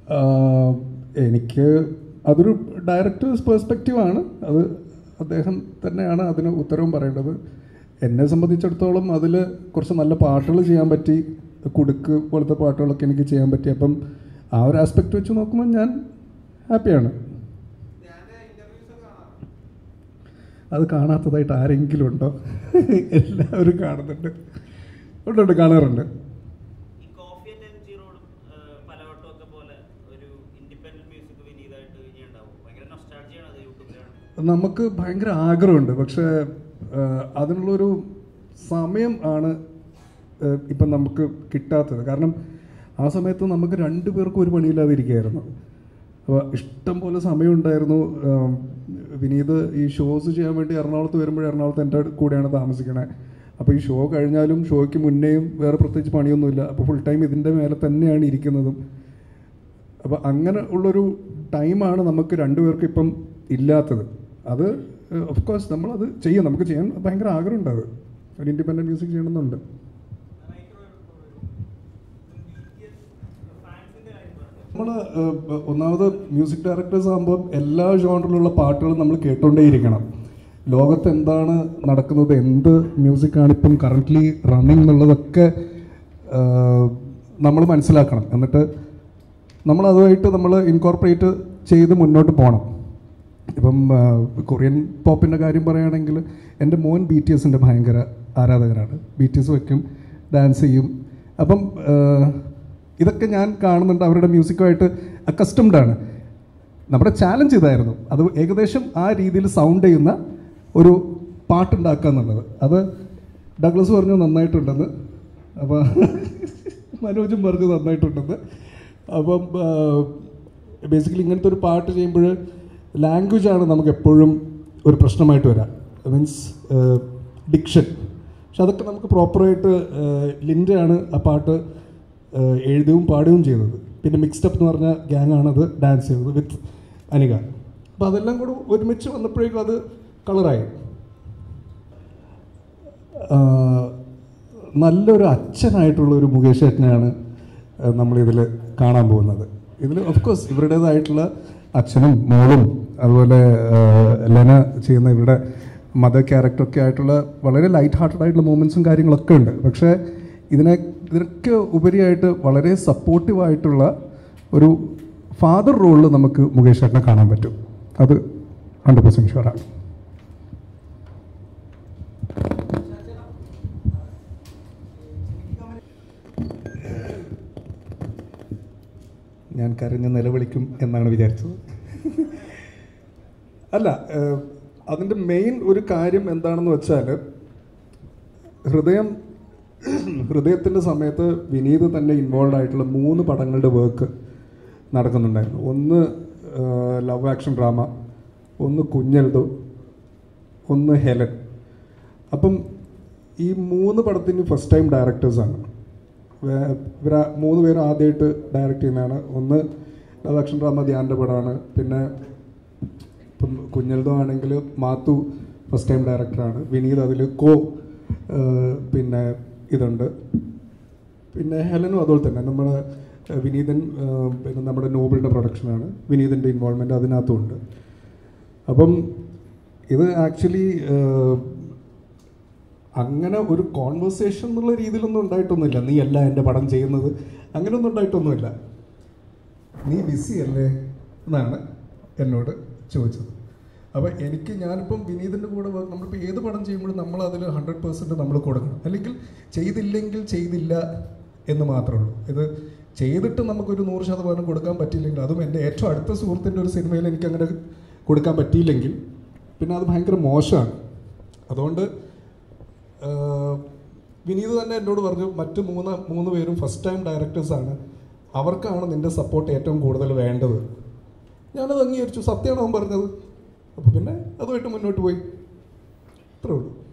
ആഹ് എനിക്ക് അതൊരു ഡയറക്ടേഴ്സ് പേഴ്സ്പെക്റ്റീവാണ് അത് അദ്ദേഹം തന്നെയാണ് അതിന് ഉത്തരവും പറയേണ്ടത് എന്നെ സംബന്ധിച്ചിടത്തോളം അതിൽ കുറച്ച് നല്ല പാട്ടുകൾ ചെയ്യാൻ പറ്റി കുടുക്ക് പോലത്തെ പാട്ടുകളൊക്കെ എനിക്ക് ചെയ്യാൻ പറ്റി അപ്പം ആ ഒരു ആസ്പെക്റ്റ് വെച്ച് നോക്കുമ്പോൾ ഞാൻ ഹാപ്പിയാണ് അത് കാണാത്തതായിട്ട് ആരെങ്കിലും ഉണ്ടോ എല്ലാവരും കാണുന്നുണ്ട് ഉണ്ട് ഉണ്ട് കാണാറുണ്ട് ഈ കോഫി ആൻഡ് എം ജീറോടും പലവട്ടം ഒക്കെ പോലെ ഒരു ഇൻഡിപെൻഡന്റ് മ്യൂസിക് വിനീതായിട്ട് ഇനി ഉണ്ടാവും ഭയങ്കര നൊസ്റ്റാൾജിയാണ് അത് യൂട്യൂബിലാണ് നമുക്ക് ഭയങ്കര ആഗ്രഹമുണ്ട് പക്ഷേ ആഹ്, അതിനുള്ളൊരു സമയം ആണ് ആഹ്, ഇപ്പം നമുക്ക് കിട്ടാത്തത് കാരണം ആ സമയത്ത് നമുക്ക് രണ്ടു പേർക്കും ഒരു പണിയില്ലാതെ ഇരിക്കുകയായിരുന്നു അപ്പോൾ ഇഷ്ടം പോലെ സമയമുണ്ടായിരുന്നു ആം, വിനീത് ഈ ഷോസ് ചെയ്യാൻ വേണ്ടി എറണാകുളത്ത് വരുമ്പോൾ എറണാകുളത്ത് എൻ്റെ കൂടെയാണ് താമസിക്കണേ അപ്പോൾ ഈ ഷോ കഴിഞ്ഞാലും ഷോയ്ക്ക് മുന്നേയും വേറെ പ്രത്യേകിച്ച് പണിയൊന്നുമില്ല അപ്പോൾ ഫുൾ ടൈം ഇതിൻ്റെ മേലെ തന്നെയാണ് ഇരിക്കുന്നതും അപ്പോൾ അങ്ങനെ ഉള്ളൊരു ടൈമാണ് നമുക്ക് രണ്ടുപേർക്കും ഇപ്പം ഇല്ലാത്തത് അത് ഓഫ് കോഴ്സ് നമ്മളത് ചെയ്യും നമുക്ക് ചെയ്യാൻ ഭയങ്കര ആഗ്രഹമുണ്ട് അത് ഒരു ഇൻഡിപെൻഡൻറ്റ് മ്യൂസിക് ചെയ്യണമെന്നുണ്ട് നമ്മൾ ഒന്നാമത് മ്യൂസിക് ഡയറക്ടേഴ്സ് ആകുമ്പോൾ എല്ലാ ജോണറിലുള്ള പാട്ടുകളും നമ്മൾ കേട്ടോണ്ടേയിരിക്കണം ലോകത്ത് എന്താണ് നടക്കുന്നത് എന്ത് മ്യൂസിക്കാണ് ഇപ്പം കറൻ്റ്ലി റണ്ണിങ് എന്നുള്ളതൊക്കെ നമ്മൾ മനസ്സിലാക്കണം എന്നിട്ട് നമ്മൾ അതുമായിട്ട് നമ്മൾ ഇൻകോർപ്പറേറ്റ് ചെയ്ത് മുന്നോട്ട് പോകണം ഇപ്പം ആ, കൊറിയൻ പോപ്പിൻ്റെ കാര്യം പറയുകയാണെങ്കിൽ എൻ്റെ മോൻ ബി ടി എസിൻ്റെ ഭയങ്കര ആരാധകരാണ് ബി ടി എസ് വയ്ക്കും ഡാൻസ് ചെയ്യും അപ്പം ആ, ഇതൊക്കെ ഞാൻ കാണുന്നുണ്ട് അവരുടെ മ്യൂസിക്കുമായിട്ട് അക്കസ്റ്റംഡ് ആണ് നമ്മുടെ ചാലഞ്ച് ഇതായിരുന്നു അത് ഏകദേശം ആ രീതിയിൽ സൗണ്ട് ചെയ്യുന്ന ഒരു പാട്ടുണ്ടാക്കുക എന്നുള്ളത് അത് ഡഗ്ലസ് പറഞ്ഞു നന്നായിട്ടുണ്ടെന്ന് അപ്പോൾ മനോജും പറഞ്ഞു നന്നായിട്ടുണ്ടെന്ന് അപ്പം ബേസിക്കലി ഇങ്ങനത്തെ ഒരു പാട്ട് ചെയ്യുമ്പോൾ ലാംഗ്വേജ് ആണ് നമുക്ക് എപ്പോഴും ഒരു പ്രശ്നമായിട്ട് വരാം മീൻസ് ഡിക്ഷൻ പക്ഷെ അതൊക്കെ നമുക്ക് പ്രോപ്പറായിട്ട് ലിൻഡയാണ് ആ പാട്ട് ഏഹ്, എഴുതുകയും പാടുകയും ചെയ്തത് പിന്നെ മിക്സ്ഡ് അപ്പ് എന്ന് പറഞ്ഞ ഗ്യാങ്ങാണ് അത് ഡാൻസ് ചെയ്തത് വിത്ത് അനിക അപ്പോൾ അതെല്ലാം കൂടെ ഒരുമിച്ച് വന്നപ്പോഴേക്കും അത് കളറായി ആഹ്, നല്ലൊരു അച്ഛനായിട്ടുള്ള ഒരു മുകേഷ് ചേട്ടനെയാണ് ആഹ്, നമ്മളിതിൽ കാണാൻ പോകുന്നത് ഇതിൽ ഓഫ് കോഴ്സ് ഇവരുടേതായിട്ടുള്ള അച്ഛനും മോളും അതുപോലെ ആഹ്, ലെന ചെയ്യുന്ന ഇവരുടെ മദർ ക്യാരക്ടറൊക്കെ ആയിട്ടുള്ള വളരെ ലൈറ്റ് ഹാർട്ടഡ് ആയിട്ടുള്ള മൂമെൻറ്റ്സും കാര്യങ്ങളൊക്കെ ഉണ്ട് പക്ഷേ ഇതിനെ ഇതിനൊക്കെ ഉപരിയായിട്ട് വളരെ സപ്പോർട്ടീവായിട്ടുള്ള ഒരു ഫാദർ റോളിൽ നമുക്ക് മുകേഷ് ചേട്ടനെ കാണാൻ പറ്റും അത് ഹൺഡ്രഡ് പെർസെൻറ്റ് ഷുവറാണ് ഞാൻ കരഞ്ഞ് നിലവിളിക്കും എന്നാണ് വിചാരിച്ചത് അല്ല ഏഹ്, അതിൻ്റെ മെയിൻ ഒരു കാര്യം എന്താണെന്ന് വെച്ചാൽ ഹൃദയം ഹൃദയത്തിൻ്റെ സമയത്ത് വിനീത് തന്നെ ഇൻവോൾവ് ആയിട്ടുള്ള മൂന്ന് പടങ്ങളുടെ വർക്ക് നടക്കുന്നുണ്ടായിരുന്നു ഒന്ന് ലവ് ആക്ഷൻ ഡ്രാമ ഒന്ന് കുഞ്ഞൽദോ ഒന്ന് ഹെലൻ അപ്പം ഈ മൂന്ന് പടത്തിന് ഫസ്റ്റ് ടൈം ഡയറക്ടേഴ്സാണ് ഇവർ മൂന്ന് പേരും ആദ്യമായിട്ട് ഡയറക്റ്റ് ചെയ്യുന്നതാണ് ഒന്ന് ലവ് ആക്ഷൻ ഡ്രാമ ധ്യാൻ്റെ പടമാണ് പിന്നെ ഇപ്പം കുഞ്ഞൽദോ ആണെങ്കിൽ മാത്തു ഫസ്റ്റ് ടൈം ഡയറക്ടറാണ് വിനീത് അതിൽ കോ പിന്നെ ഇതുണ്ട് പിന്നെ ഹെലനും അതുപോലെ തന്നെ നമ്മുടെ ഏഹ്, വിനീതൻ ഏഹ്, പിന്നെ നമ്മുടെ നോബിളിൻ്റെ പ്രൊഡക്ഷനാണ് വിനീതിൻ്റെ ഇൻവോൾവ്മെൻറ്റ് അതിനകത്തുമുണ്ട് അപ്പം ഇത് ആക്ച്വലി അങ്ങനെ ഒരു കോൺവെർസേഷൻ എന്നുള്ള രീതിയിലൊന്നും ഉണ്ടായിട്ടൊന്നുമില്ല നീ അല്ല എൻ്റെ പടം ചെയ്യുന്നത് അങ്ങനെയൊന്നും ഉണ്ടായിട്ടൊന്നുമില്ല നീ ബിസി അല്ലേ എന്നാണ് എന്നോട് ചോദിച്ചത് അപ്പോൾ എനിക്ക് ഞാനിപ്പം വിനീതിൻ്റെ കൂടെ വർക്ക് നമ്മളിപ്പോൾ ഏത് പടം ചെയ്യുമ്പോഴും നമ്മൾ അതിൽ ഹൺഡ്രഡ് പെർസെൻറ്റ് നമ്മൾ കൊടുക്കണം അല്ലെങ്കിൽ ചെയ്തില്ലെങ്കിൽ ചെയ്തില്ല എന്ന് മാത്രമേ ഉള്ളൂ ഇത് ചെയ്തിട്ട് നമുക്കൊരു നൂറ് ശതമാനം കൊടുക്കാൻ പറ്റിയില്ലെങ്കിൽ അതും എൻ്റെ ഏറ്റവും അടുത്ത സുഹൃത്തിൻ്റെ ഒരു സിനിമയിൽ എനിക്ക് അങ്ങനെ കൊടുക്കാൻ പറ്റിയില്ലെങ്കിൽ പിന്നെ അത് ഭയങ്കര മോശമാണ് അതുകൊണ്ട് ആഹ്, വിനീത് തന്നെ എന്നോട് പറഞ്ഞു മറ്റ് മൂന്ന് മൂന്ന് പേരും ഫസ്റ്റ് ടൈം ഡയറക്ടേഴ്സാണ് അവർക്കാണ് നിൻ്റെ സപ്പോർട്ട് ഏറ്റവും കൂടുതൽ വേണ്ടത് ഞാനത് അംഗീകരിച്ചു സത്യമാണ് അവൻ പറഞ്ഞത് അപ്പോൾ പിന്നെ അതുമായിട്ട് മുന്നോട്ട് പോയി അത്രേ ഉള്ളൂ